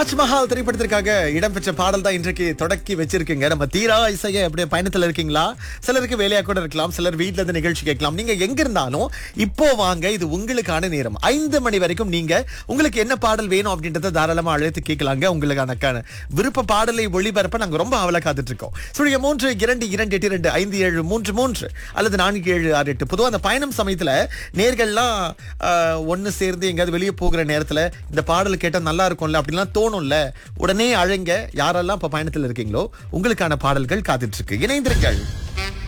தாஜ்மஹால் திரைப்படத்திற்காக இடம்பெற்ற பாடல் தான் இன்றைக்கு தொடக்கி வச்சிருக்கீங்க நம்ம தீரா இசைய அப்படியே பயணத்துல இருக்கீங்களா சிலருக்கு வேலையா கூட இருக்கலாம் சிலர் வீட்ல இருந்து நிகழ்ச்சி கேட்கலாம் நீங்க எங்க இருந்தாலும் இப்போ வாங்க இது உங்களுக்கான நேரம் ஐந்து மணி வரைக்கும் நீங்க உங்களுக்கு என்ன பாடல் வேணும் அப்படின்றத தாராளமா அழைத்து கேட்கலாங்க உங்களுக்கான க- விருப்ப பாடலை ஒளிபரப்ப நாங்க ரொம்ப அவல காத்துட்டு இருக்கோம் சுழிய மூன்று இரண்டு இரண்டு எட்டு இரண்டு ஐந்து ஏழு மூன்று மூன்று அல்லது நான்கு ஏழு ஆறு எட்டு பொதுவா அந்த பயணம் சமயத்துல நேர்கள்லாம் ஆஹ், ஒண்ணு சேர்ந்து எங்கேயாவது வெளியே போகிற நேரத்துல இந்த பாடல் கேட்டா நல்லா இருக்கும்ல அப்படிலாம் தோணும்ல உடனே அழைங்க யாரெல்லாம் இப்ப பயணத்துல இருக்கீங்களோ உங்களுக்கான பாடல்கள் காத்துட்டு இருக்கு இணைந்திருங்கள்